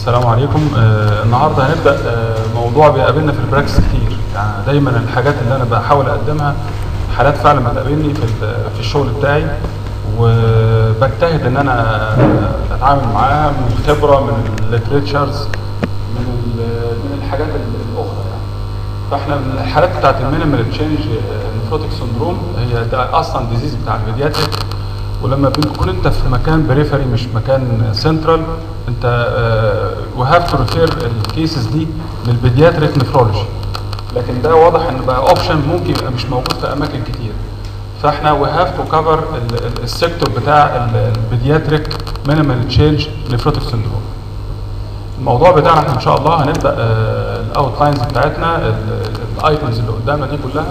السلام عليكم آه النهارده هنبدا آه موضوع بيقابلنا في البراكتس كتير يعني دايما الحاجات اللي انا بحاول اقدمها حالات فعلا بتقابلني في ال- في الشغل بتاعي وبجتهد ان انا اتعامل معاها من الخبره من الليتريتشرز من ال- من الحاجات ال- الاخرى يعني فاحنا من الحالات بتاعت المينيمال تشينج نفروتيك سندروم هي ده اصلا ديزيز بتاع البيدياتريك ولما بتكون انت في مكان بريفري مش مكان سنترال انت وي هاف تو ريفير الكيسز دي للبيدياتريك نفرولوجي لكن ده واضح ان بقى اوبشن ممكن يبقى مش موجود في اماكن كتير فاحنا وي هاف تو كفر السيكتور بتاع البيدياتريك مينيمال تشينج نفروتيك سندروم الموضوع بتاعنا احنا ان شاء الله هنبدا الاوتلاينز بتاعتنا الايتمز اللي قدامنا دي كلها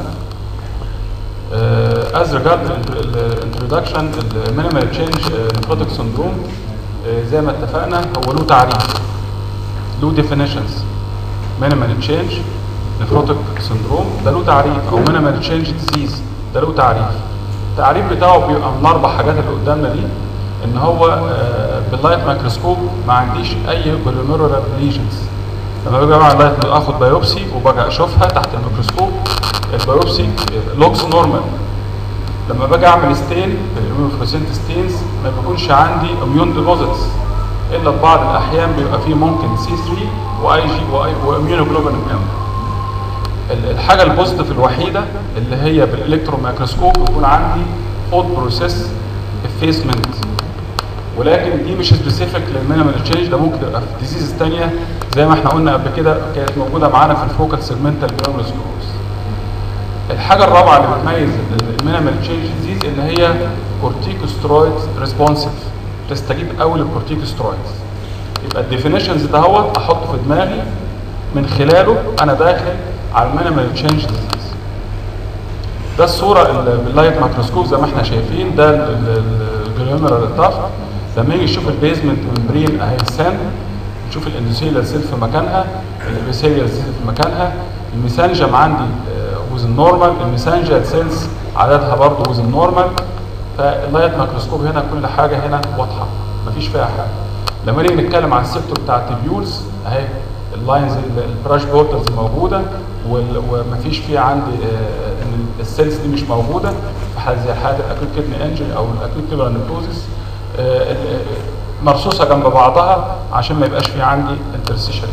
Uh, as regard الانترودكشن المينيمال تشينج نفروتيك سندروم زي ما اتفقنا هو له تعريف له ديفينيشنز مينيمال تشينج نفروتيك سندروم ده له تعريف او مينيمال تشينج ديزيز ده له تعريف التعريف بتاعه بيبقى من الاربع حاجات اللي قدامنا دي ان هو uh, باللايت مايكروسكوب ما عنديش اي بوليميرولار ليجنز لما باجي اعمل لايت اخد بايوبسي وباجي اشوفها تحت الميكروسكوب البيوبسي لوكس نورمال لما باجي اعمل ستين بالاميونوفلوسنت ستينز ما بيكونش عندي اميون ديبوزيتس الا في بعض الاحيان بيبقى فيه ممكن سي 3 واي جي واميونوجلوبين ام الحاجه البوزيتيف الوحيده اللي هي بالالكترون مايكروسكوب بيكون عندي فود بروسيس افيسمنت ولكن دي مش سبيسيفيك للمينيمال تشينج ده ممكن يبقى في ديزيز ثانيه زي ما احنا قلنا قبل كده كانت موجوده معانا في الفوكال سيجمنتال جلوميرولوسكلوز الحاجه الرابعه اللي بتميز المينيمال تشينج ديزيز ان هي كورتيكوسترويد ريسبونسيف تستجيب قوي للكورتيكوسترويدز يبقى الديفينيشنز دهوت احطه في دماغي من خلاله انا داخل على المينيمال تشينج ديزيز ده الصوره اللي باللايت مايكروسكوب زي ما احنا شايفين ده الجلوميرال تافت لما يجي يشوف البيزمنت ممبرين اهي سان نشوف الاندوثيليال سيل في مكانها الابيثيليال سيل في مكانها الميسانجم عندي ويز النورمال الميسانجيال سيلز عددها برضه ويز النورمال فاللايت مايكروسكوب هنا كل حاجه هنا واضحه مفيش فيها حاجه لما نيجي نتكلم عن السيكتور بتاع التبيولز اهي اللاينز البراش بوردرز موجوده ومفيش فيه عندي آه ان السيلز دي مش موجوده في حالة زي حاله الاكوت كدني انجري او الاكوت ليبر نيكروزيس آه مرصوصه جنب بعضها عشان ما يبقاش في عندي انترسيشن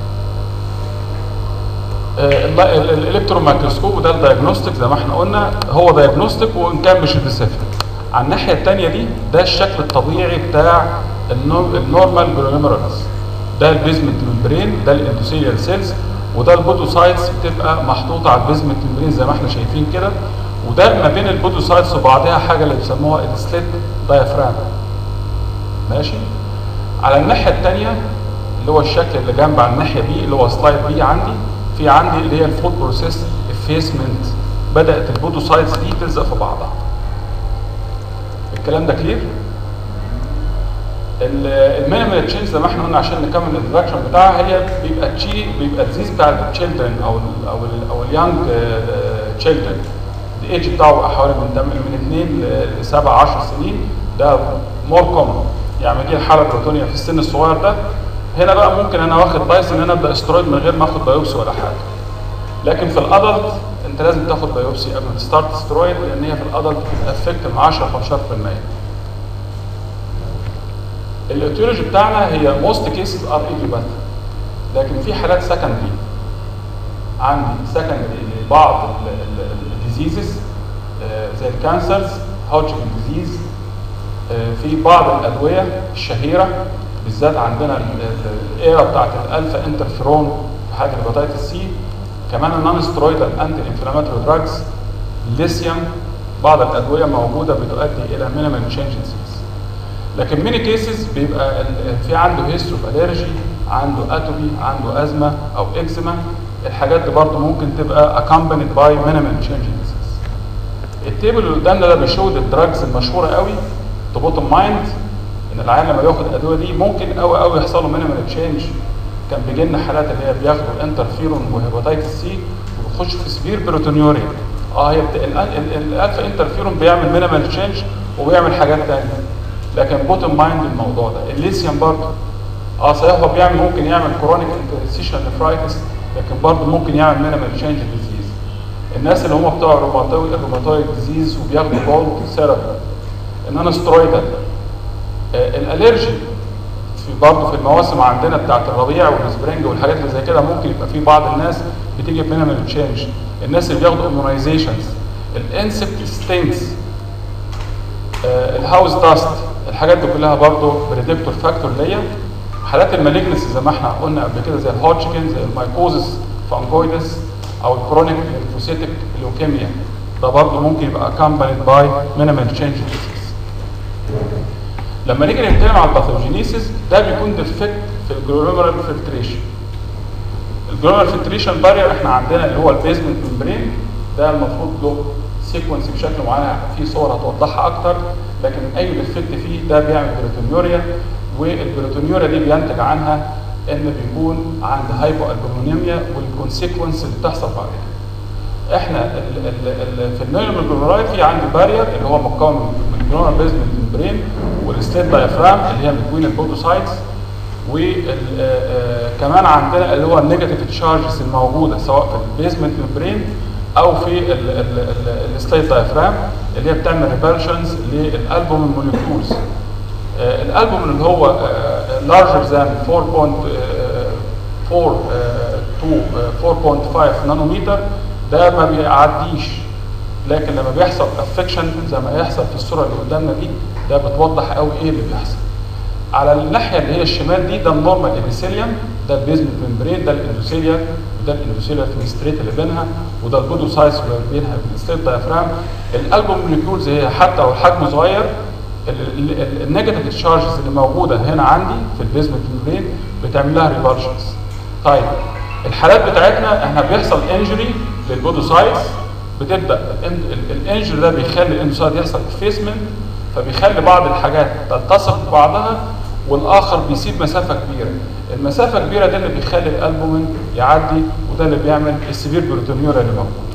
الالكترون مايكروسكوب وده الدايجنوستيك زي ما احنا قلنا هو دايجنوستيك وان كان مش سبيسيفيك على الناحيه الثانيه دي ده الشكل الطبيعي بتاع النورمال جلوميرولس ده البيزمنت ممبرين ده الاندوثيليال سيلز وده البودوسايتس بتبقى محطوطه على البيزمنت ممبرين زي ما احنا شايفين كده وده ما بين البودوسايتس وبعضها حاجه اللي بيسموها السليت دايفرام ماشي على الناحيه الثانيه اللي هو الشكل اللي جنب على الناحيه بي اللي هو سلايد بي عندي في عندي اللي هي الفود بروسيس افيسمنت بدات البودوسايتس دي تلزق في بعضها الكلام ده كلير المينيمال تشينج زي ما احنا قلنا عشان نكمل الانتراكشن بتاعها هي بيبقى تشي بيبقى الديزيز بتاع التشيلدرن او ال او ال او اليانج تشيلدرن الايدج بتاعه بقى حوالي من من 2 ل 7 10 سنين ده مور كومن يعني يجي حاله بروتونيا في السن الصغير ده هنا بقى ممكن انا واخد بايس ان انا ابدا استرويد من غير ما اخد بايوبسي ولا حاجه لكن في الادلت انت لازم تاخد بايوبسي قبل ما تستارت استرويد لان هي في الادلت بتافكت من 10 15% الايتيولوجي بتاعنا هي موست كيسز ار ايديوباث لكن في حالات سكندري عندي سكندري لبعض الديزيزز زي الكانسرز هوتشكن ديزيز في بعض الادويه الشهيره بالذات عندنا الايرا بتاعت الالفا انترفيرون في حاله الهيباتيتس سي كمان النون سترويدال انتي انفلاماتوري دراجز الليثيوم بعض الادويه موجوده بتؤدي الى مينيمال تشينجز لكن ميني كيسز بيبقى في عنده هيستوري اوف الرجي عنده اتوبي عنده ازمه او اكزيما الحاجات دي برضه ممكن تبقى accompanied باي مينيمال تشينجز التيبل اللي قدامنا ده بيشود الدراجز المشهوره قوي تو بوتtom مايند ان العيان لما بياخد الادويه دي ممكن قوي قوي يحصل له مينيمال تشينج كان بيجي لنا حالات اللي هي بياخدوا الانترفيرون وهيباتيتس سي وبيخشوا في سبير بيروتونيوريا اه هي الالفا انترفيرون بيعمل مينيمال تشينج وبيعمل حاجات ثانيه لكن بوتم مايند الموضوع ده الليثيوم برضه اه صحيح هو بيعمل ممكن يعمل كرونيك انترستيشن نفرايتس لكن برضه ممكن يعمل مينيمال تشينج ديزيز الناس اللي هم بتوع الروماتويد الروماتويد ديزيز وبياخدوا جولد ثيرابي ان انا سترويدال آه الالرجي في برضه في المواسم عندنا بتاعت الربيع والسبرينج والحاجات اللي زي كده ممكن يبقى في بعض الناس بتيجي بمينيمال تشينج الناس اللي بياخدوا اميونايزيشنز الانسكت ستينز آه الهاوس داست الحاجات دي كلها برضه بريدكتور فاكتور ليا حالات المالجنس زي ما احنا قلنا قبل كده زي الهوتشكن زي المايكوزس فانجويدس او الكرونيك ليمفوسيتك لوكيميا ده برضه ممكن يبقى accompanied باي مينيمال تشينج لما نيجي نتكلم على الباثوجينيسيس ده بيكون ديفكت في الجلوميرال فلتريشن الجلوميرال فلتريشن بارير احنا عندنا اللي هو البيزمنت ممبرين ده المفروض له سيكونس بشكل معين في صور هتوضحها اكتر لكن اي ديفكت فيه ده بيعمل بريتونيوريا والبروتونيوريا دي بينتج عنها ان بيكون عند هايبو البومونيميا والكونسيكونس اللي بتحصل بعد كده. احنا ال ال ال في النيورال جلورايد في عندي بارير اللي هو مكون من الجلوميرال بيزمنت ممبرين والستيت دايفرام اللي هي بتكوين البودوسايتس وكمان عندنا اللي هو النيجاتيف تشارجز الموجوده سواء في البيزمنت ممبرين او في الستيت دايفرام اللي هي بتعمل ريبلشنز للالبوم موليكيولز الالبوم اللي هو larger than 4.4 to 4.5 نانومتر ده ما بيعديش لكن لما بيحصل افكشن زي ما يحصل في الصوره اللي قدامنا دي ده بتوضح قوي ايه اللي بيحصل على الناحيه اللي هي الشمال دي ده النورمال ابيثيليوم ده البيزمنت ممبرين ده الاندوثيليا وده الاندوثيليا فينستريت اللي بينها وده البودوسايتس اللي بينها الستيت دايفرام الالبوم موليكيولز هي حتى لو الحجم صغير النيجاتيف تشارجز اللي موجوده هنا عندي في البيزمنت ممبرين بتعمل لها ريبارشنز طيب الحالات بتاعتنا احنا بيحصل انجري للبودوسايتس بتبدا الانجري ده بيخلي الاندوسايت يحصل افيسمنت فبيخلي بعض الحاجات تلتصق ببعضها والاخر بيسيب مسافه كبيره المسافه الكبيره ده اللي بيخلي الالبومين يعدي وده اللي بيعمل السيفير بروتونيورا اللي موجود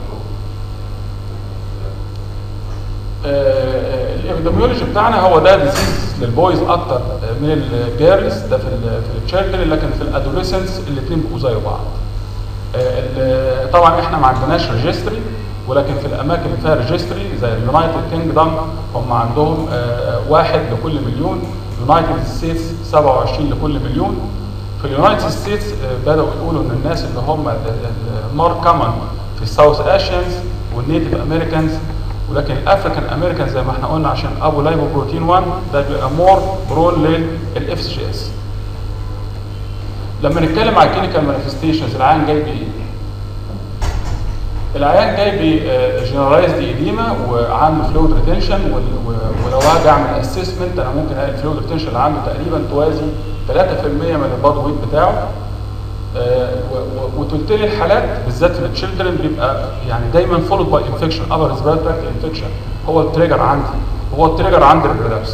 الابيديميولوجي بتاعنا هو ده ديزيز للبويز اكتر من الجيرلز ده في في التشيلدرن لكن في الادوليسنس الاثنين بيبقوا زي بعض. طبعا احنا ما عندناش ريجستري ولكن في الاماكن اللي فيها ريجستري زي اليونايتد كينجدم هم عندهم واحد لكل مليون يونايتد ستيتس 27 لكل مليون في اليونايتد ستيتس بداوا يقولوا ان الناس اللي هم المار كومن في الساوث اشيانز والنيتيف امريكانز ولكن الافريكان امريكان زي ما احنا قلنا عشان ابو لايبو بروتين 1 ده بيبقى مور برون للاف سي جي اس لما نتكلم على الكلينيكال مانيفستيشنز العيان جاي بايه؟ العيان جاي بجنرالايزد ايديما وعنده فلويد ريتنشن ولو هاجي اعمل اسسمنت انا ممكن الاقي الفلويد ريتنشن اللي عنده تقريبا توازي 3% من البادي ويت بتاعه وتلتلي الحالات بالذات في التشيلدرن بيبقى يعني دايما فولود باي انفكشن ابر ريسبيرتوري تراكت انفكشن هو التريجر عندي هو التريجر عند الريلابس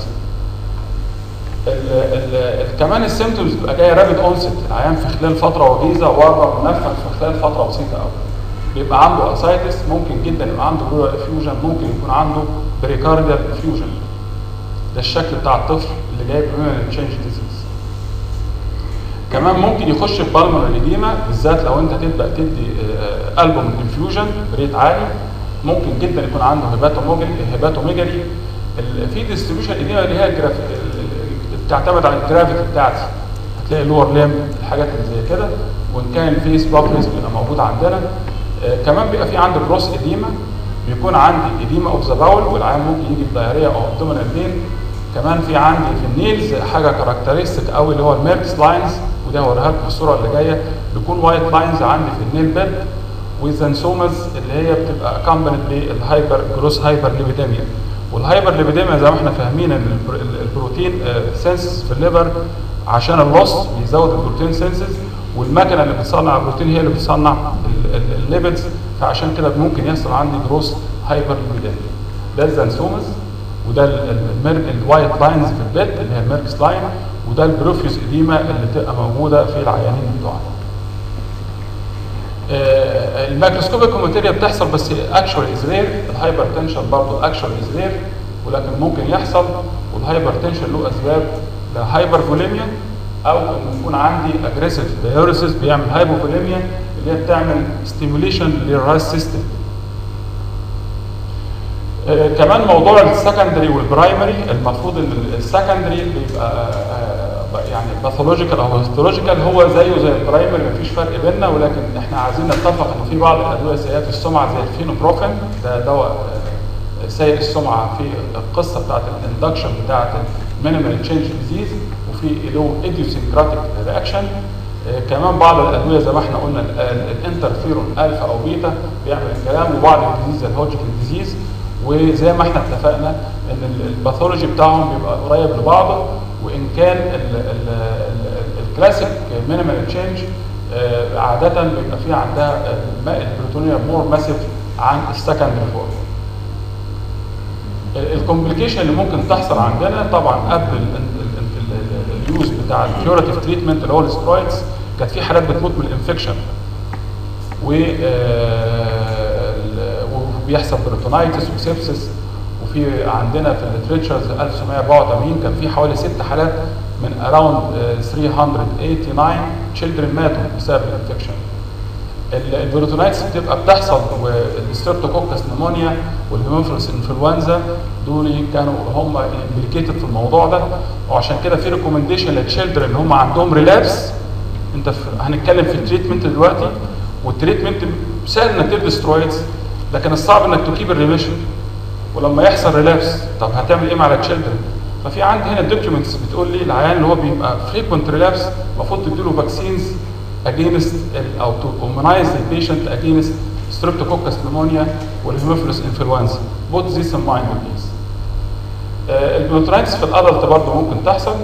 كمان السيمتومز بتبقى جايه رابيد اونست العيان في خلال فتره وجيزه واربع منفخ في خلال فتره بسيطه قوي بيبقى عنده اسايتس ممكن جدا يبقى عنده جوه افيوجن ممكن يكون عنده بريكارديال افيوجن ده الشكل بتاع الطفل اللي جاي بميموري تشينج ديزيز كمان ممكن يخش في بالمر اديما بالذات لو انت تبدا تدي البوم انفيوجن بريت عالي ممكن جدا يكون عنده هيباتوموجل هيباتوميجالي في ديستريبيوشن اديما اللي هي الجراف بتعتمد على الجرافيتي بتاعتي هتلاقي لور ليم الحاجات اللي زي كده وان كان الفيس بابلز بيبقى موجود عندنا آه كمان بيبقى في عندي بروس اديما بيكون عندي اديما اوف ذا باول والعيان ممكن يجي بدايريه او ابدومينال بين كمان في عندي في النيلز حاجه كاركترستيك قوي اللي هو الميركس لاينز وده هوريها لكم في الصوره اللي جايه بيكون وايت لاينز عندي في النيل بيد وزنسومز اللي هي بتبقى اكمبنت بالهايبر جروس هايبر ليبيديميا والهايبر ليبيديميا زي ما احنا فاهمين ان البروتين سنسز في الليبر عشان اللص بيزود البروتين سنسز والمكنه اللي بتصنع البروتين هي اللي بتصنع الليبيدز فعشان كده ممكن يحصل عندي جروس هايبر ليبيديميا ده الزنسومز وده الوايت لاينز في البيت اللي هي الميركس لاين وده البروفيوس اديما اللي بتبقى موجوده في العيانين بتوعنا. آه الميكروسكوبيك كوماتيريا بتحصل بس اكشوال از رير الهايبر تنشن برضه اكشوال از رير ولكن ممكن يحصل والهايبر تنشن له اسباب هايبر فوليميا او ان يكون عندي اجريسيف دايوريسيس بيعمل هايبوفوليميا اللي هي بتعمل ستيموليشن للرايس سيستم آه، كمان موضوع السكندري والبرايمري المفروض ان السكندري بيبقى آه، يعني باثولوجيكال او هيستولوجيكال هو زيه زي البرايمري مفيش فرق بيننا ولكن احنا عايزين نتفق ان في بعض الادويه سيئات السمعه زي الفينوبروفين ده دواء آه، سيء السمعه في القصه بتاعت الاندكشن بتاعت المينيمال تشينج ديزيز وفي له ايديوسينكراتيك رياكشن كمان بعض الادويه زي ما احنا قلنا ال- ال- الانترفيرون الفا او بيتا بيعمل الكلام وبعض الديزيز زي الهوجكن ديزيز وزي ما احنا اتفقنا ان ال- الباثولوجي بتاعهم بيبقى قريب لبعضه وان كان ال- ال- ال- الكلاسيك مينيمال تشينج عاده بيبقى في عندها الماء البروتونيه مور ماسيف عن السكندري فورم الكومبليكيشن اللي ممكن تحصل عندنا طبعا قبل ال- ال- ال- ال- اليوز بتاع الكيوراتيف تريتمنت اللي هو السترويدز كانت في حالات بتموت من الانفكشن و آه، ال- وبيحصل بريتونايتس وسيبسس وفي عندنا في الليتريتشرز 1984 كان في حوالي ست حالات من اراوند 389 تشيلدرن ماتوا بسبب الانفكشن ال- البروتونايتس بتبقى بتحصل والستريبتوكوكس نمونيا والهيموفيلس انفلونزا دول كانوا هم امبليكيتد في الموضوع ده وعشان كده في ريكومنديشن للتشيلدرن اللي هم عندهم ريلابس انت في هنتكلم في التريتمنت دلوقتي والتريتمنت سهل انك تدي سترويدز لكن الصعب انك تكيب الريميشن ولما يحصل ريلابس طب هتعمل ايه مع التشيلدرن ففي عندي هنا دوكيومنتس بتقول لي العيان اللي هو بيبقى فريكونت ريلابس المفروض تديله فاكسينز against ال- او to immunize the patient against streptococcus pneumonia والهيموفيلوس انفلونزا both these in mind please آه، البروترايتس في الادلت برضه ممكن تحصل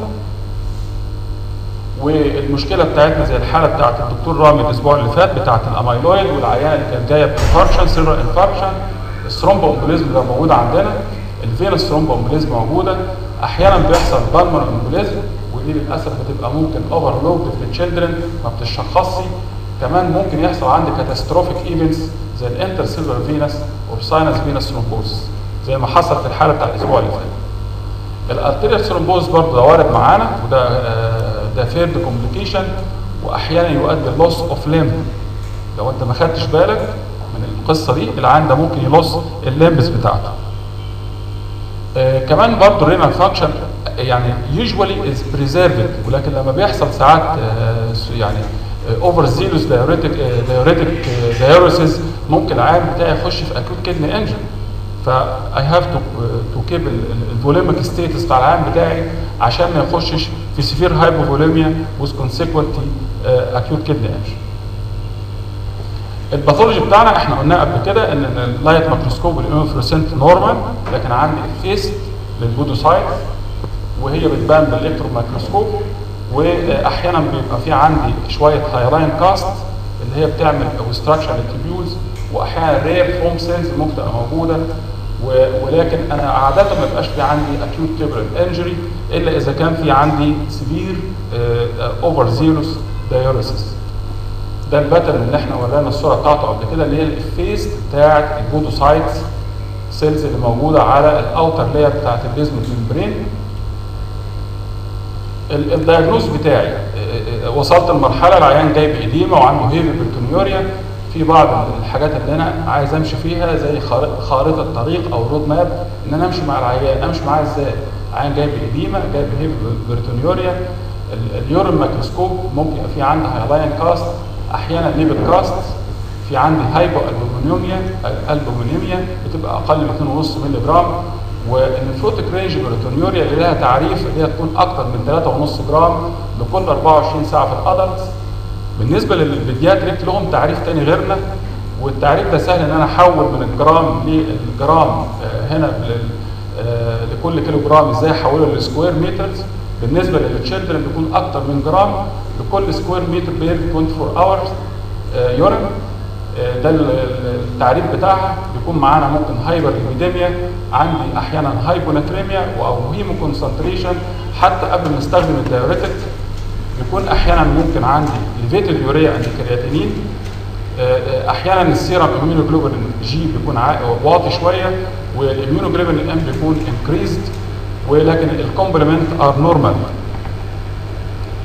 والمشكله بتاعتنا زي الحاله بتاعت الدكتور رامي الاسبوع اللي فات بتاعت الاميلويد والعيان اللي كانت جايه بانفاركشن سيرال انفاركشن الثرومبو امبوليزم ده موجود عندنا الفينس ثرومبو امبوليزم موجوده احيانا بيحصل بالمر امبوليزم ودي للاسف بتبقى ممكن اوفرلود في التشيلدرن ما بتشخصش كمان ممكن يحصل عندي كاتاستروفيك ايفنتس زي الانتر سيلفر فينس وبساينس فينس ثرومبوز زي ما حصل في الحاله بتاع الاسبوع اللي فات الارتيريال ثرومبوز برضه ده وارد معانا وده آه، ده فيرد كومبليكيشن واحيانا يؤدي لوس اوف ليمب لو انت ما خدتش بالك من القصه دي العيان ده ممكن يلص الليمبس بتاعته آه كمان برضه الرينال فانكشن يعني يوجوالي از بريزيرفد ولكن لما بيحصل ساعات آه يعني اوفر زيروس دايوريتك دايوريتك دايوريسيس ممكن العيان بتاعي يخش في اكوت كدني انجن فا اي هاف تو تو كيب الفوليميك ستيتس بتاع العيان بتاعي عشان ما يخشش في سيفير هايبوفوليميا وذ كونسيكونتلي اكيوت كدني انجن الباثولوجي بتاعنا احنا قلنا قبل كده ان اللايت ماكروسكوب والاميفلوسنت نورمال لكن عندي الفيس للبودوسايت وهي بتبان بالالكترون مايكروسكوب واحيانا بيبقى في عندي شويه هايلاين كاست اللي هي بتعمل اوبستراكشن للتبيولز واحيانا رير فوم سيلز ممكن تبقى موجوده و- ولكن انا عاده ما بيبقاش في عندي اكيوت تيبرال انجري الا اذا كان في عندي سيفير اوفر زيروس دايوريسيس ده الباترن اللي احنا ورانا الصوره بتاعته قبل كده اللي هي الفيس بتاعت البودوسايتس سيلز اللي موجوده على الاوتر لاير بتاعت البيزمنت ممبرين ال- الدايجنوز بتاعي اه، اه، وصلت لمرحله العيان جاي بإديمة وعنده هيفي برتونيوريا في بعض الحاجات اللي انا عايز امشي فيها زي خار- خارطه طريق او رود ماب ان انا امشي مع العيان امشي معاه ازاي عيان جاي بإديمة جاي بهيفي برتونيوريا ال- اليورين ميكروسكوب ممكن يبقى في عندي هايلاين كاست احيانا ليبل كاست في عندي هايبو البومينيوميا البومينيميا بتبقى اقل من 2.5 مللي جرام والنفروتيك رينج بروتونيوريا اللي لها تعريف اللي هي تكون اكتر من 3.5 جرام لكل 24 ساعه في الادلتس بالنسبه للبيدياتريك لهم تعريف تاني غيرنا والتعريف ده سهل ان انا احول من الجرام للجرام آه، هنا لل- آه، لكل كيلو جرام ازاي احوله للسكوير مترز بالنسبه للتشيلدرن بيكون اكتر من جرام لكل سكوير متر بير 24 اورز يورين آه، ده ال- ال- التعريف بتاعها بيكون معانا ممكن هايبر ايبيديميا عندي احيانا هايبوناتريميا او هيمو كونسنتريشن حتى قبل ما استخدم الدايوريتك بيكون احيانا ممكن عندي ليفيتد يوريا اند كرياتينين آه، آه، احيانا السيرم اميونوجلوبولين جي بيكون عا- واطي شويه والاميونوجلوبولين ام بيكون انكريزد ولكن الكومبلمنت ار نورمال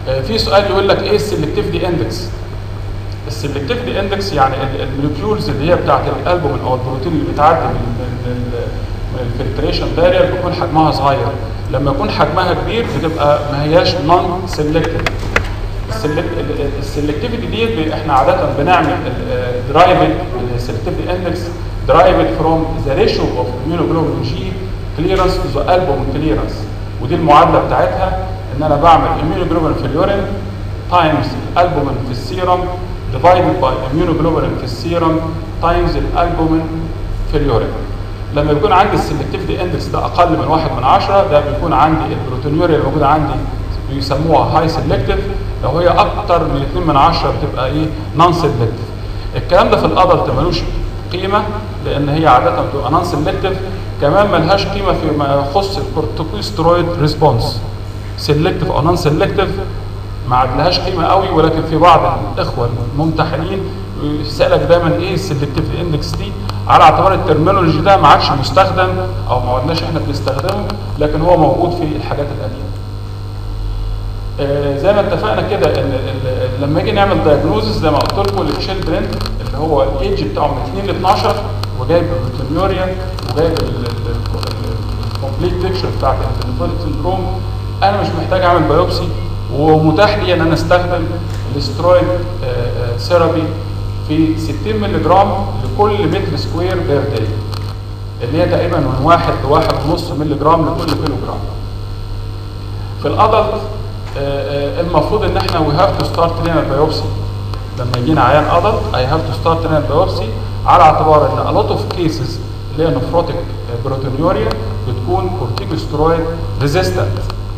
آه، في سؤال يقول لك ايه السلكتيفيتي اندكس السلكتيفيتي اندكس يعني ال- الموليكيولز اللي هي بتاعت الالبومين او البروتين اللي بتعدي من من ال- من الفلتريشن بارير بيكون حجمها صغير لما يكون حجمها كبير بتبقى ما هياش نون سيلكتيف السلكتيفيتي دي احنا عاده بنعمل درايفد السلكتيفيتي اندكس درايفد فروم ذا ريشيو اوف immunoglobulin جي كليرنس تو ذا البوم كليرنس ودي المعادله بتاعتها ان انا بعمل immunoglobulin في اليورين تايمز الالبومين في السيرم ديفايدد باي immunoglobulin في السيرم تايمز الالبومين في اليورين لما يكون عندي السلكتيفيتي اندكس ده اقل من واحد من عشرة ده بيكون عندي البروتونيوريا اللي موجوده عندي بيسموها هاي سيلكتيف لو هي اكتر من 2 من 10 بتبقى ايه نون سيلكتيف الكلام ده في الادلت ملوش قيمه لان هي عاده بتبقى نون سيلكتيف كمان ملهاش قيمه فيما يخص الكورتيكوسترويد ريسبونس سيلكتيف او نون سيلكتيف ما عادلهاش قيمه قوي ولكن في بعض الاخوه الممتحنين يسالك دايما ايه السلكتيف اندكس دي على اعتبار الترمينولوجي ده ما عادش مستخدم او ما عدناش احنا بنستخدمه لكن هو موجود في الحاجات القديمه آه، زي ما اتفقنا كده ان ال- لما نيجي نعمل دايجنوزس زي ما قلت لكم للتشيلدرن اللي هو الايدج بتاعه من 2 ل 12 وجايب البروتونيوريا وجايب الكومبليت بيكتشر بتاعت الانفلت سندروم انا مش محتاج اعمل بايوبسي ومتاح لي ان انا استخدم الاسترويد ثيرابي في 60 مللي جرام لكل متر سكوير بير داي اللي هي تقريبا من واحد لواحد ونص مللي جرام لكل كيلو جرام في الادلت المفروض ان احنا وي هاف تو ستارت رينال بايوبسي لما يجينا عيان ادلت اي هاف تو ستارت رينال بايوبسي على اعتبار ان a lot of cases اللي هي نفروتيك بروتونيوريا بتكون كورتيكوسترويد ريزيستنت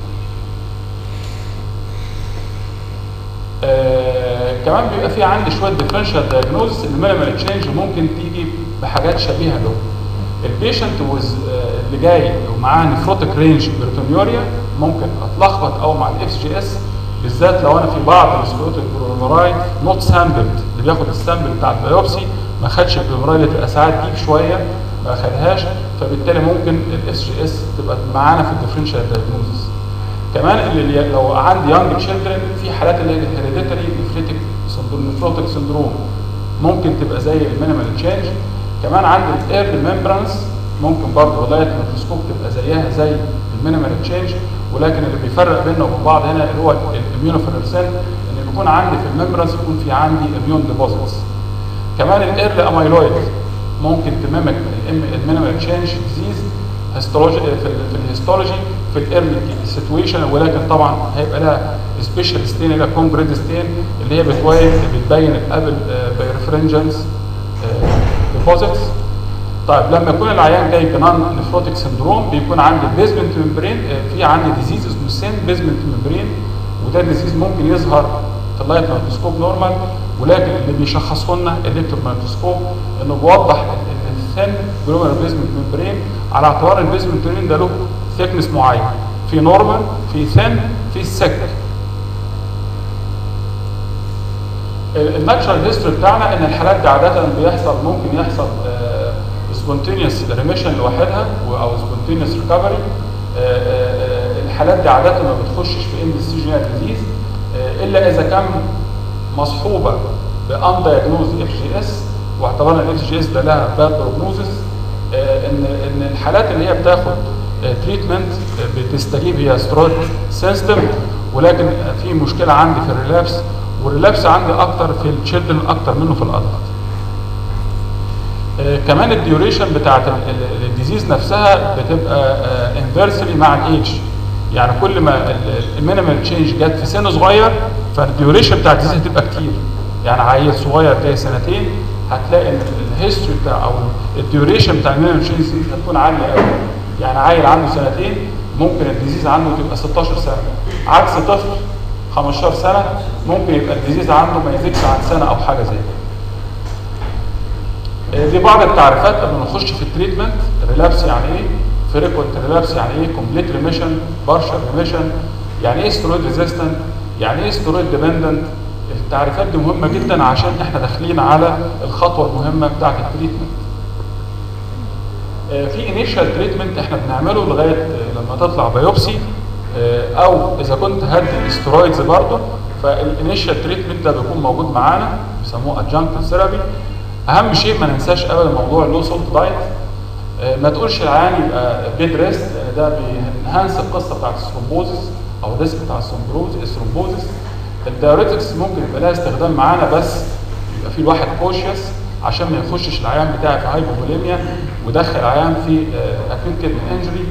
آه كمان بيبقى في عندي شويه ديفرنشال دايجنوزس المينيمال تشينج ممكن تيجي بحاجات شبيهه له البيشنت وز اللي جاي ومعاه نفروتيك رينج بروتونيوريا ممكن اتلخبط او مع الاف جي اس بالذات لو انا في بعض السكلوتيك برومراي نوت سامبلد اللي بياخد السامبل بتاع البيوبسي ما خدش البرومراي اللي تبقى ساعات ديب شويه ما خدهاش فبالتالي ممكن الاف جي اس تبقى معانا في الديفرنشال دايجنوزس كمان اللي لو عندي يانج تشيلدرن في حالات اللي هي الهيريديتري نفريتك نفروتيك سندروم ممكن تبقى زي المينيمال تشينج كمان عندي الايرلي ميمبرانس ممكن برضه ولايه الميكروسكوب تبقى زيها زي المينيمال تشينج ولكن اللي بيفرق بيننا وبين بعض هنا اللي هو الاميونوفيرسنت ان بيكون عندي في الميمبرانس يكون في عندي اميون ديبوزيتس كمان الايرلي اميلويد ممكن تمامك المينيمال تشينج ديزيز هيستولوجي في, ال- في الهيستولوجي في الايرلي سيتويشن ولكن طبعا هيبقى لها سبيشال ستين اللي هي كونجريد ستين اللي هي بتوين بتبين الابل بايرفرنجنس ديبوزيتس طيب لما يكون العيان جاي بنان نفروتيك سندروم بيكون عندي بيزمنت ممبرين في عندي ديزيز اسمه سين بيزمنت ممبرين وده ديزيز ممكن يظهر في اللايت مايكروسكوب نورمال ولكن اللي بيشخصه لنا الالكترو مايكروسكوب انه بيوضح الثين جلوميرال بيزمنت ممبرين على اعتبار البيزمنت ممبرين ده له ثيكنس معين في نورمال في ثين في سك الناتشرال هيستوري بتاعنا ان الحالات دي عاده بيحصل ممكن يحصل سبونتينيوس ريميشن لوحدها و- او سبونتينيوس ريكفري الحالات دي عاده ما بتخشش في ام سي جينال ديزيز الا اذا كان مصحوبه بان دايجنوز اف جي اس واعتبرنا الاف جي اس ده لها باد بروجنوزس ان ان الحالات اللي هي بتاخد تريتمنت بتستجيب هي سترويد سيستم ولكن في مشكله عندي في الريلابس والريلابس عندي اكتر في التشيلدرن اكتر منه في الادلت آه، كمان الديوريشن بتاعت ال- ال- الديزيز نفسها بتبقى انفيرسلي مع الايدج يعني كل ما المينيمال تشينج جت في سن صغير فالديوريشن بتاع الديزيز هتبقى كتير يعني عيل صغير جاي سنتين هتلاقي ان الهيستوري بتاع او الديوريشن بتاع المينيمال تشينج دي هتكون عاليه قوي يعني عيل عنده سنتين ممكن الديزيز عنده تبقى 16 سنه عكس طفل 15 سنه ممكن يبقى الديزيز عنده ما يزيدش عن سنه او حاجه زي كده دي بعض التعريفات قبل ما نخش في التريتمنت ريلابس يعني ايه فريكوينت ريلابس يعني ايه كومبليت ريميشن بارشال ريميشن يعني ايه سترويد ريزيستنت يعني ايه سترويد ديبندنت التعريفات دي مهمه جدا عشان احنا داخلين على الخطوه المهمه بتاعه التريتمنت آه، في انيشال تريتمنت احنا بنعمله لغايه آه، لما تطلع بايوبسي آه، او اذا كنت هدي استرويدز برضه فالانيشال تريتمنت ده بيكون موجود معانا بيسموه ادجانكت ثيرابي اهم شيء ما ننساش ابدا موضوع اللو سولت دايت آه، ما تقولش العيان يبقى بيد ريست لان ده بينهانس القصه بتاعت الثرومبوزس او الريسك بتاع الثرومبوز الثرومبوزس الدايوريتكس ممكن يبقى لها استخدام معانا بس يبقى في الواحد كوشيوس عشان ما يخشش العيان بتاعي في هايبوفوليميا ويدخل العيان في اكيوت كيدني انجري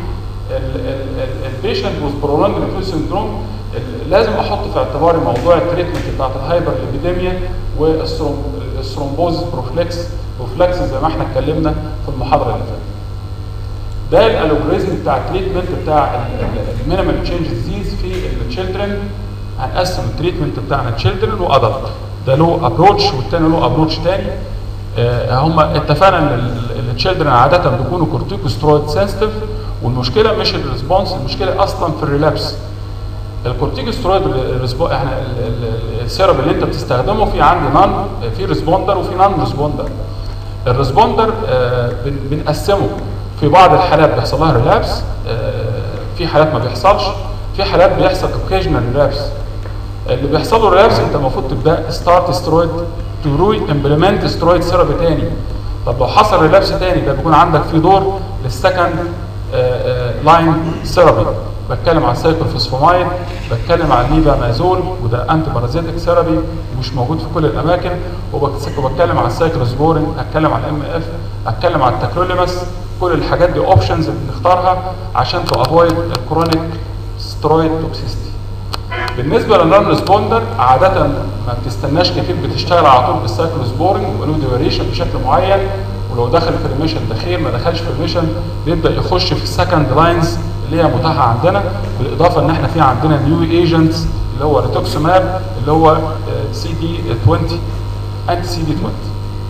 البيشنت وذ برولونج ريفيو سندروم لازم احط في اعتباري موضوع التريتمنت بتاعت الهايبر ليبيديميا والثرومبوزس بروفلكس بروفلكس زي ما احنا اتكلمنا في المحاضره اللي فاتت ده الالوجوريزم بتاع التريتمنت بتاع المينيمال تشينج ديزيز في التشيلدرن هنقسم التريتمنت بتاعنا تشيلدرن وادلت ده له ابروتش والتاني له ابروتش تاني آه هم اتفقنا ان التشيلدرن عاده بيكونوا كورتيكوسترويد سنسيتيف والمشكله مش الريسبونس المشكله اصلا في الريلابس الكورتيكوسترويد الريسبو- احنا ال- ال- السيرب اللي انت بتستخدمه في عندي نون في ريسبوندر وفي نون ريسبوندر الريسبوندر آه، بن- بنقسمه في بعض الحالات بيحصل لها ريلابس في حالات ما بيحصلش في حالات بيحصل اوكيجنال ريلابس اللي بيحصل له ريلابس انت المفروض تبدا ستارت سترويد تروي امبلمنت سترويد ثيرابي تاني طب لو حصل ريلابس تاني ده بيكون عندك في دور للسكند لاين ثيرابي بتكلم على السايكلوفوسفامايد بتكلم على الليفامازول وده انتي بارازيتك ثيرابي ومش موجود في كل الاماكن وبك- وبتكلم على السايكلوسبورين هتكلم على الام اف هتكلم على التاكروليماس كل الحاجات دي اوبشنز بنختارها عشان تو افويد الكرونيك سترويد توكسيستي بالنسبه للنون ريسبوندر عاده ما بتستناش كتير بتشتغل على طول بالسايكلوسبورين وله ديوريشن بشكل معين ولو دخل في ريميشن ده خير ما دخلش في ريميشن بيبدا يخش في السكند لاينز اللي هي متاحه عندنا بالاضافه ان احنا في عندنا نيو ايجنتس اللي هو ريتوكسوماب اللي هو سي دي 20 انتي سي دي 20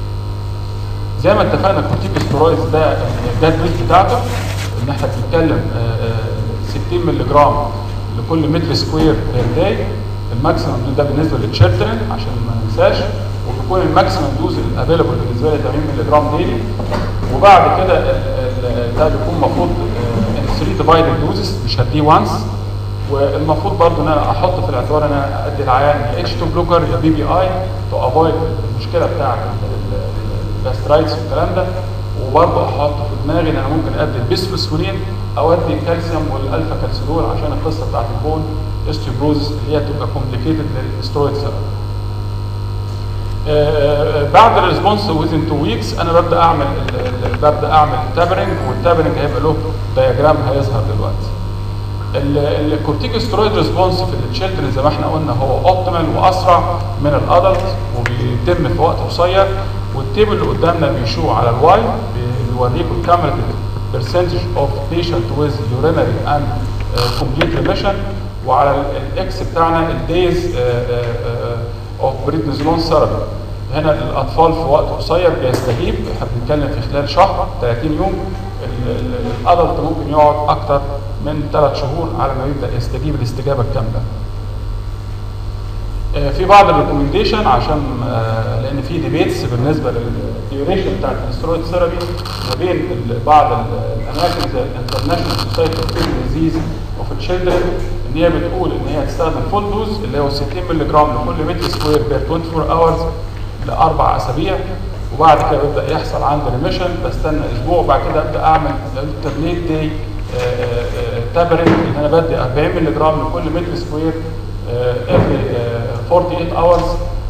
زي ما اتفقنا الكورتيكوستيرويدز ده ده الدوز بتاعته ان احنا بنتكلم آه، آه، 60 مللي جرام لكل متر سكوير بير داي الماكسيمم ده بالنسبه للتشيلدرن عشان ما ننساش وبيكون الماكسيمم دوز الافيلبل بالنسبه لي 80 مللي جرام ديلي وبعد كده ال- ال- ده بيكون المفروض 3 ديفايدد دوزز مش هديه وانس والمفروض برضه ان انا احط في الاعتبار ان انا ادي العيان يا اتش 2 بلوكر يا بي بي اي تو افويد المشكله بتاعت الجاسترايتس والكلام ده وبرضه احط في دماغي ان انا ممكن ادي البيسفوسفونين او ادي الكالسيوم والالفا كالسيدول عشان القصه بتاعت البون استيوبروزس اللي هي تبقى كومبليكيتد للسترويد ثيرابي. آه، بعد الريسبونس ويزن 2 ويكس انا ببدا اعمل ال- ال- ببدا اعمل تابرنج والتابرنج هيبقى له دياجرام هيظهر دلوقتي. الكورتيكوسترويد ريسبونس في التشيلدرن زي ما احنا قلنا هو اوبتيمال واسرع من الادلت وبيتم في وقت قصير والتيبل اللي قدامنا بيشو على الواي بيوريكم الكاميرتيف percentage of patient with urinary and uh, complete remission وعلى ال- الاكس بتاعنا الدايز اوف بريدنزولون ثيرابي هنا الاطفال في وقت قصير بيستجيب احنا بنتكلم في خلال شهر 30 يوم ال- ال- الادلت ممكن يقعد اكتر من 3 شهور على ما يبدا يستجيب الاستجابه الكامله آه، في بعض الريكومنديشن عشان آه، لان في ديبيتس بالنسبه للديوريشن بتاعت الاسترويد ثيرابي ما بين ال- بعض ال- الاماكن زي الانترناشونال سوسايتي اوف كيدني ديزيز اوف تشيلدرن ان هي بتقول ان هي تستخدم فول دوز اللي هو 60 مللي جرام لكل متر سكوير بير 24 اورز لاربع اسابيع وبعد كده بيبدا يحصل عندي ريميشن بستنى اسبوع وبعد كده ابدا اعمل الترنيت داي تابرنج ان انا بدي 40 مللي جرام لكل متر سكوير every uh, 48 hours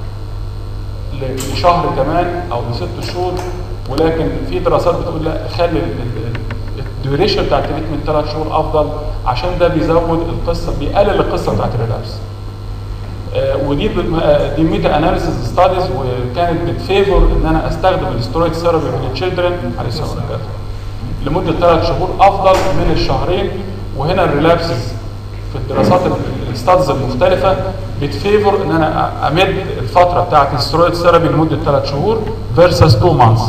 لشهر كمان او لست شهور ولكن في دراسات بتقول لا خلي الديوريشن بتاع التريتمنت ثلاث شهور افضل عشان ده بيزود القصه بيقلل القصه بتاعت الريلابس آه، ودي بت- آه، دي ميتا اناليسيز ستاديز وكانت بتفيفور ان انا استخدم الاسترويد ثيرابي من التشيلدرن عليه الصلاه والسلام لمده ثلاث شهور افضل من الشهرين وهنا الريلابسز في الدراسات الستادز المختلفه بتفيفور ان انا أ- امد الفتره بتاعت الاسترويد ثيرابي لمده ثلاث شهور فيرسس 2 مانثs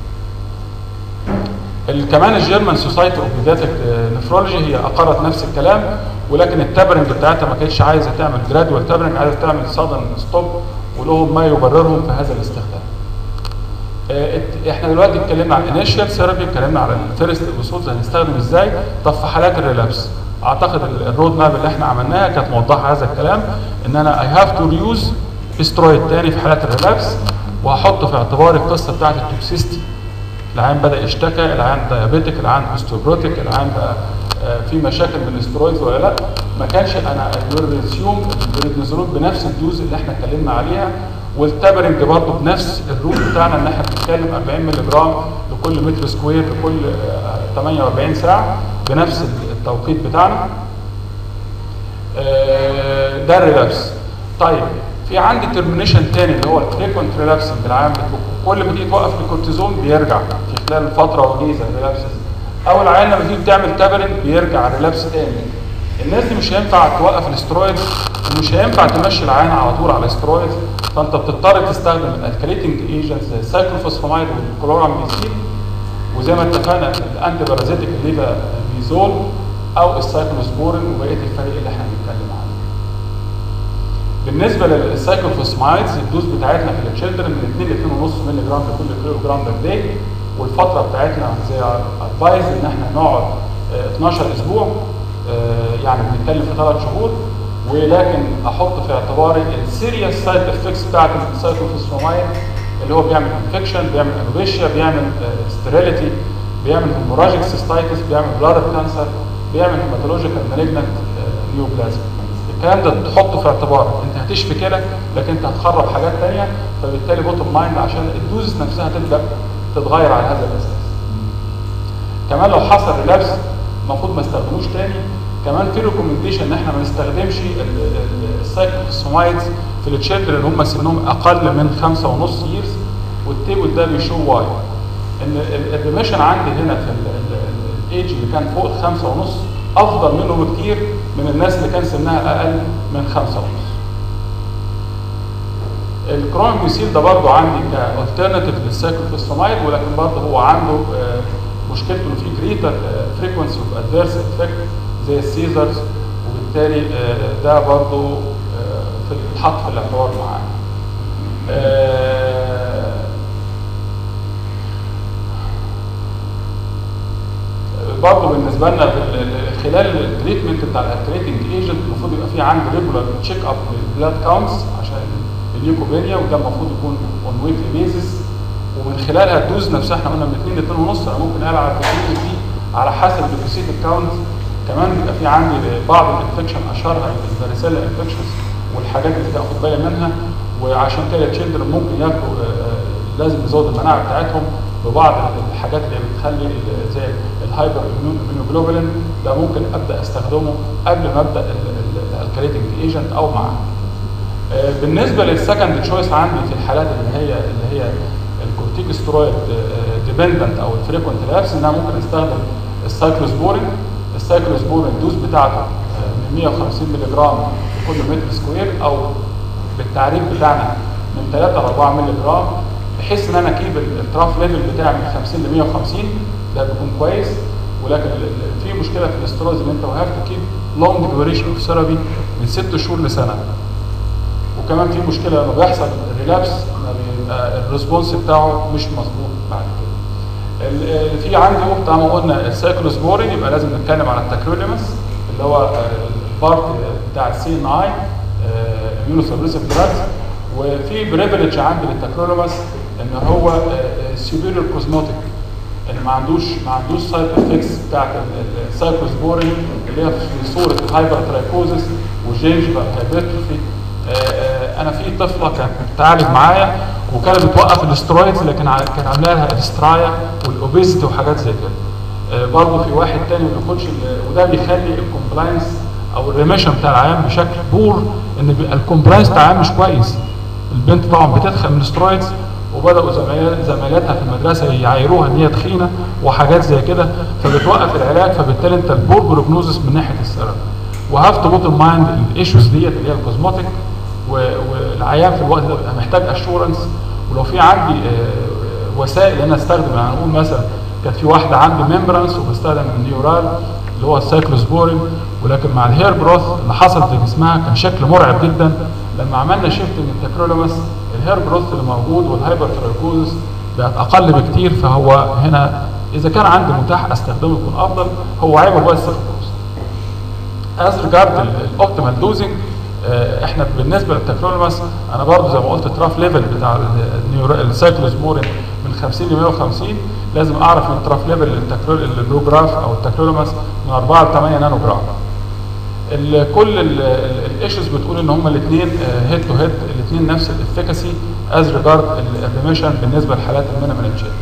ال- كمان الجيرمان سوسايتي اوف بيداتيك نفرولوجي هي اقرت نفس الكلام ولكن التابرنج بتاعتها ما كانتش عايزه تعمل جرادوال تابرنج عايزه تعمل سادن ستوب ولهم ما يبررهم في هذا الاستخدام. آه، ات- احنا دلوقتي اتكلمنا عن الانيشال ثيرابي اتكلمنا على الفيرست ابيسودز هنستخدم ازاي طب في حالات الريلابس اعتقد ال- الرود ماب اللي احنا عملناها كانت موضحه هذا الكلام ان انا اي هاف تو ريوز استرويد تاني في حالات الريلابس وهحط في اعتباري القصه بتاعت التوكسيستي العيان بدا يشتكى العيان دايابيتك العيان اوستيوبروتيك العيان بقى آه، في مشاكل من الاسترويدز ولا لا ما كانش انا ريسيوم البريدنيزولون بنفس الدوز اللي احنا اتكلمنا عليها والتابرنج برضه بنفس الروت بتاعنا ان احنا بنتكلم 40 مللي جرام لكل متر سكوير لكل آه، 48 ساعه بنفس التوقيت بتاعنا آه، ده الريلابس طيب في عندي ترمينيشن تاني اللي هو الفريكونت ريلابس بالعام كل ما تيجي توقف الكورتيزون بيرجع في خلال فتره وجيزه الريلابس او العيان لما تيجي بتعمل تابرنج بيرجع ريلابس تاني الناس دي مش هينفع توقف الاسترويد ومش هينفع تمشي العيان على طول على الاسترويد فانت بتضطر تستخدم الالكاليتنج ايجنتس زي السايكلوفوسفامايد والكلوراميثين وزي ما اتفقنا الانتي بارازيتيك الليفا بيزول او السايكلوسبورين وبقيه الفريق اللي احنا بنتكلم عنه. بالنسبه للسايكلوفوسمايدز الدوز بتاعتنا في التشيلدرن من 2 ل 2.5 مللي جرام لكل كيلو جرام بير داي والفتره بتاعتنا زي ادفايز ان احنا نقعد آه، 12 اسبوع آه، يعني بنتكلم في ثلاث شهور ولكن احط في اعتباري السيريس سايد افكتس بتاعت السايكلوفوسفامايد اللي هو بيعمل انفكشن بيعمل انوريشيا بيعمل ستيريليتي بيعمل هيموراجيك سيستايتس بيعمل بلادر كانسر بيعمل هيماتولوجيكال مالجنت نيوبلازم الكلام ده تحطه في اعتبارك انت هتشفي كده لكن انت هتخرب حاجات تانية فبالتالي بوتوم مايند عشان الدوز نفسها تبدا تتغير على هذا الاساس كمان لو حصل ريلابس المفروض ما استخدموش تاني كمان في ريكومنديشن ان احنا ما نستخدمش السايكلوسومايدز في التشيلدرن اللي هم سنهم اقل من خمسة ونص ييرز والتيبل ده بيشو واي ان الريميشن عندي هنا في الايدج اللي كان فوق الخمسة ونص افضل منه بكتير من الناس اللي كان سنها اقل من خمسة ونص الكرونبيسيل ده برضه عندي كالترناتيف للسايكلوفوسفامايد ولكن برضه هو عنده آه، مشكلته انه في جريتر فريكونسي اوف ادفيرس افكت زي السيزرز وبالتالي آه، ده برضه آه، في الحط في الاعتبار معانا. آه، برضه بالنسبه لنا في ال- ال- خلال التريتمنت بتاع الالتريتنج ايجنت المفروض يبقى في عندي ريجولار تشيك اب للبلاد كاونتس عشان الليوكوبينيا وده المفروض يكون اون ويكلي بيزس ومن خلالها الدوز نفسها احنا قلنا من 2 ل 2 ونص انا ممكن العب في الدوز دي على حسب الليكوسيت كاونت كمان بيبقى في عندي بعض الانفكشن اشهرها الفاريسيلا انفكشنز والحاجات اللي تاخد بالي منها وعشان كده التشيلدرن ممكن ياخدوا آه، آه، لازم نزود المناعه بتاعتهم ببعض الحاجات اللي بتخلي ال- زي الهايبر immunoglobulin ده ممكن ابدا استخدمه قبل ما ابدا الكاليتنج ايجنت او معاه. آه، بالنسبه للسكند تشويس عندي في الحالات اللي هي اللي هي الكورتيكوسترويد ديبندنت او الفريكونت لابس ان انا ممكن استخدم السايكلوسبورين السايكلوسبورين الدوز بتاعته آه، من 150 مللي جرام لكل متر سكوير او بالتعريف بتاعنا من 3 ل 4 مللي جرام بحيث ان انا اكيب التراف ليفل بتاعي من 50 ل 150 ده بيكون كويس ولكن ال- ال- في مشكله في الاستروز ان انت وهاف تو كيب لونج ديوريشن اوف ثيرابي من 6 شهور لسنه وكمان في مشكله لما بيحصل ريلابس ما بيبقى الريسبونس بتاعه مش مظبوط بعد كده. ال- ال- في عندي طالما قلنا السايكلوسبورين يبقى لازم نتكلم على التاكروليمس اللي هو آه، البارت بتاع السي ان اي اميونوسبريسيف دراجز وفي بريفليج عندي للتاكروليمس ان هو سيبيريور كوزموتيك اللي ما عندوش ما عندوش سايد افكتس بتاعت السايكلوسبورين اللي هي في صوره هايبر ترايكوزس وجينجفال هايبرتروفي انا في طفله كانت بتتعالج معايا وكانت بتوقف الاسترويدز لكن ع- كان عامله لها الاسترايا والاوبيزيتي وحاجات زي كده آه، برضه في واحد تاني ما بياخدش ال- وده بيخلي الكومبلاينس او الريميشن بتاع العيان بشكل بور ان بي- الكومبلاينس بتاع العيان مش كويس البنت طبعا بتدخل من الاسترويدز وبداوا زميلات زميلاتها في المدرسه يعايروها ان هي تخينه وحاجات زي كده فبتوقف العلاج فبالتالي انت البور بروجنوزس من ناحيه السبب وهاف تو بوت مايند الايشوز ديت اللي هي الكوزموتيك والعيان في الوقت ده بيبقى محتاج اشورنس ولو في عندي آه، وسائل ان انا استخدم يعني نقول مثلا كانت في واحده عندي ميمبرانس وبستخدم النيورال اللي هو السايكلوسبورين ولكن مع الهير جروث اللي حصل في جسمها كان شكل مرعب جدا لما عملنا شيفت من التاكرولوماس الهير جروث اللي موجود والهايبر ترايكوزس بقت اقل بكتير فهو هنا اذا كان عندي متاح استخدمه يكون افضل هو عيبه بس في الجروث از ريجارد الاوبتيمال دوزنج احنا بالنسبه للتكرولماس انا برضو زي ما قلت التراف ليفل بتاع السايكلوزمورين من 50 ل 150 لازم اعرف ان التراف ليفل للبروجراف او التكرولماس من 4 ل 8 نانو جرام ال- كل الايشوز بتقول ان هما الاثنين هيد تو هيد الاثنين نفس الافيكاسي از ريجارد الريميشن بالنسبه لحالات المينيمال تشينج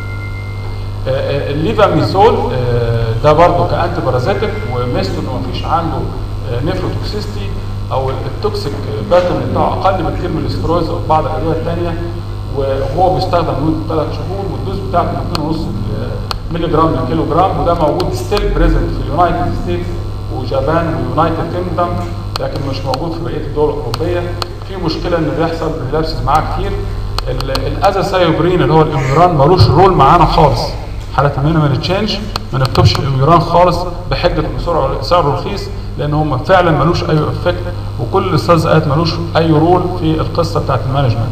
الليفاميزول آه، ده برضه كانتي بارازيتك وميزته انه مفيش عنده نيفروتوكسيستي او التوكسيك باترن بتاعه اقل بكتير من الاسترويدز او بعض الادويه الثانيه وهو بيستخدم لمده ثلاث شهور والدوز بتاعته من 2.5 مللي جرام لكيلو جرام وده موجود ستيل بريزنت في اليونايتد ستيتس وجابان ويونايتد كينجدم لكن مش موجود في بقيه الدول الاوروبيه في مشكله ان بيحصل ريلابسز معاه كتير الازاسايوبرين اللي هو الاميوران ملوش رول معانا خالص حالة المينيمال تشينج ما نكتبش الاميوران خالص بحجه ان سعره سعره رخيص لان هم فعلا ملوش اي افكت وكل الاستاذ قالت ملوش اي رول في القصه بتاعت المانجمنت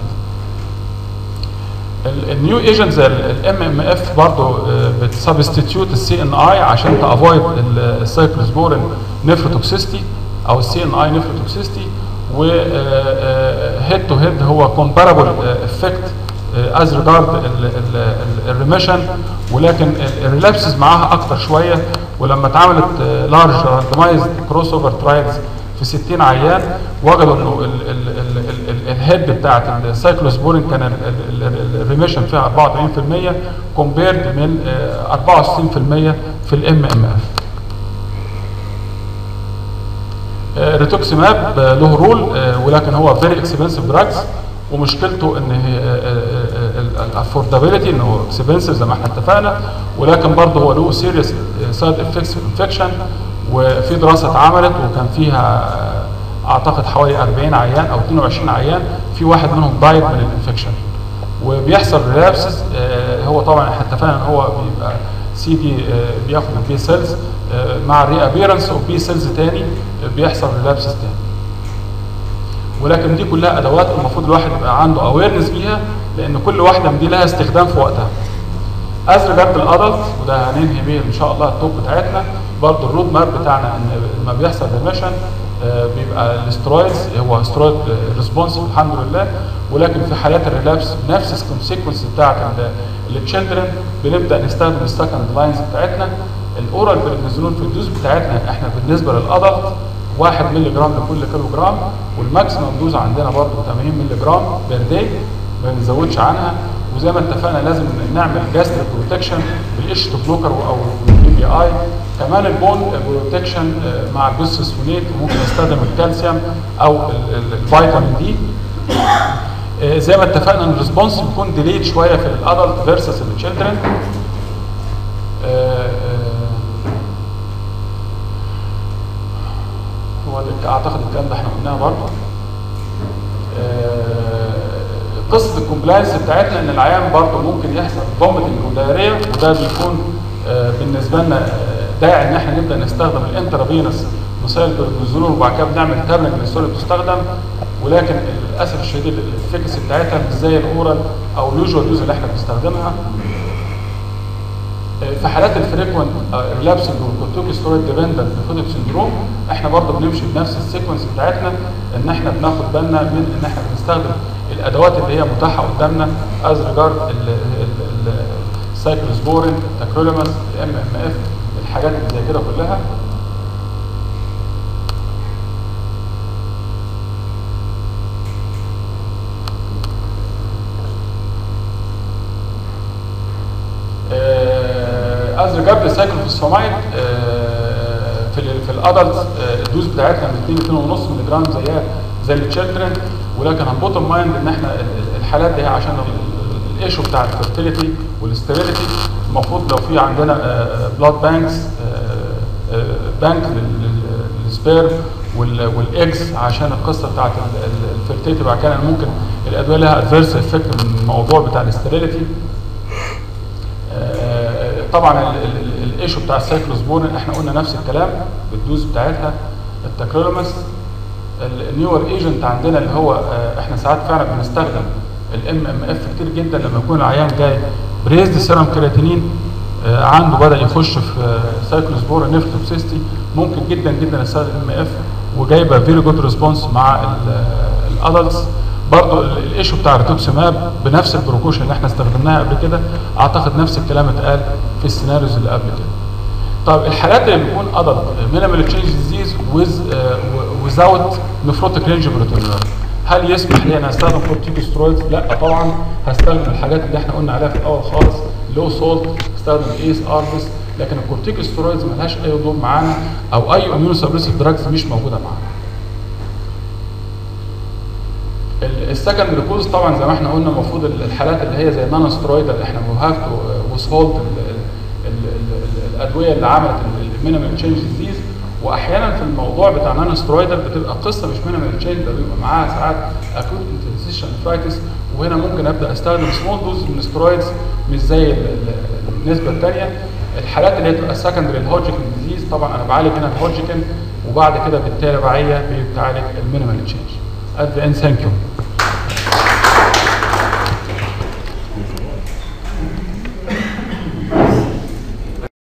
النيو ايجنت زي الام ام اف برضه بتسبستيتيوت السي ان اي عشان تافويد السايكلوسبورين نيفروتوكسيستي او السي ان اي نيفروتوكسيستي و هيد تو هيد هو كومبارابل افكت از ريجارد الريميشن ولكن الريلابسز معاها اكتر شويه ولما اتعملت لارج راندمايز كروس اوفر ترايلز في 60 عيان وجدوا انه الهيد بتاعت السايكلوسبورين كان الريميشن فيها 44% كومبيرد من آه، 64% في الام ام اف ريتوكسيماب له رول آه، ولكن هو فيري اكسبنسيف دراجز ومشكلته ان الافوردابيلتي انه اكسبنسيف زي ما احنا اتفقنا ولكن برضه هو له سيريس سايد افكتس انفكشن وفي دراسه اتعملت وكان فيها آه، اعتقد حوالي 40 عيان او 22 عيان في واحد منهم دايت من الانفكشن وبيحصل ريلابسز هو طبعا احنا اتفقنا ان هو بيبقى سي دي بياخد البي سيلز مع الري ابيرنس اوف بي سيلز تاني آه، بيحصل ريلابسز تاني ولكن دي كلها ادوات المفروض الواحد يبقى عنده اويرنس بيها لان كل واحده من دي لها استخدام في وقتها از ريجارد الادلت وده هننهي بيه ان شاء الله التوب بتاعتنا برضه الرود ماب بتاعنا ان لما بيحصل ريميشن بيبقى الاسترويدز هو استرويد ريسبونسيف الحمد لله ولكن في حالات الريلابس بنفس السيكونس بتاعت التشيلدرن بنبدا نستخدم السكند لاينز بتاعتنا الاورال بريدنيزولون في الدوز بتاعتنا احنا بالنسبه للادلت 1 مللي جرام لكل كيلو جرام والماكسيمم دوز عندنا برضه 80 مللي جرام بير داي ما بنزودش عنها وزي ما اتفقنا لازم نعمل جاستريك بروتكشن بالاتش بلوكر او البي بي اي كمان البون بروتكشن مع البوسفونيت وممكن نستخدم الكالسيوم او ال- ال- الفيتامين دي آه، زي ما اتفقنا ان الريسبونس بيكون ديليد شويه في الادلت فيرسس التشيلدرن هو ده- اعتقد الكلام ده احنا قلناه برضه آه، قصه الكومبلاينس بتاعتنا ان العيان برضه ممكن يحصل فوميتنج ودايريا وده بيكون آه، بالنسبه لنا آه، داعي ان احنا نبدا نستخدم الانترافينوس مسائل بالنزول وبعد كده بنعمل تابلنج للسول اللي بتستخدم ولكن للاسف الشديد الافكاسي بتاعتها مش زي الاورال او اليوجوال دوز اللي احنا بنستخدمها في حالات الفريكوينت ريلابسنج والكورتيكوستيرويد ديبندنت نيفوتيك سندروم احنا برضه بنمشي بنفس السيكونس بتاعتنا ان احنا بناخد بالنا من ان احنا بنستخدم الادوات اللي هي متاحه قدامنا از ريجارد السايكلوسبورين تاكروليماس الام ام اف الحاجات اللي زي كده كلها از ريجارد السايكلوفوسفامايد في ال في الادلتس الدوز بتاعتنا من 2 2.5 مللي جرام زيها زي التشيلدرن ولكن هنبوتم مايند ان احنا ال- ال- الحالات دي عشان ال- الايشو بتاع الفيرتيليتي والاستيريليتي المفروض لو في عندنا بلاد بانكس بانك للسبير والاكس عشان القصه بتاعت الفيرتيليتي بعد كده ممكن الادويه لها ادفيرس افكت من الموضوع بتاع الاستيريليتي آه، طبعا ال- ال- ال- الايشو بتاع السايكلوسبورين احنا قلنا نفس الكلام بالدوز بتاعتها التاكرولوماس النيور ايجنت عندنا اللي هو آه، احنا ساعات فعلا بنستخدم الام ام اف كتير جدا لما يكون العيان جاي بريزد سيرم كرياتينين آه، عنده بدا يخش في سايكلوسبورين نيفتوكسيستي ممكن جدا جدا استخدم ام اف وجايبه فيري جود ريسبونس مع الادلتس برضه الايشو بتاع الريتوكسيماب بنفس البروكوشن اللي احنا استخدمناها قبل كده اعتقد نفس الكلام اتقال في السيناريوز اللي قبل كده. طيب الحالات اللي بتكون ادلت مينيمال تشينج ديزيز ويز ويزاوت نفروتيك رينج بروتينورال هل يسمح لي انا استخدم كورتيكوسترويدز؟ لا طبعا هستخدم الحاجات اللي احنا قلنا عليها في الاول خالص لو سولت استخدم ايس اربس لكن الكورتيكوسترويدز ملهاش اي دور معانا او اي اميونو سبريسيف دراجز مش موجوده معانا. السكندري كوز طبعا زي ما احنا قلنا المفروض الحالات اللي هي زي نانو سترويدال احنا وي هاف تو ويزهولد الادويه اللي عملت المينيمال تشينج ديزيز واحيانا في الموضوع بتاع نانو سترويدال بتبقى قصه مش مينيمال تشينج ده بيبقى معاها ساعات اكوت انترسيشن فايتس وهنا ممكن ابدا استخدم سمول دوز من سترويدز مش زي النسبه الثانيه الحالات اللي هي تبقى سكندري الهوجكن ديزيز طبعا انا بعالج هنا الهوجكن وبعد كده بالتالي بعيه بتعالج المينيمال تشينج. At the end, thank you.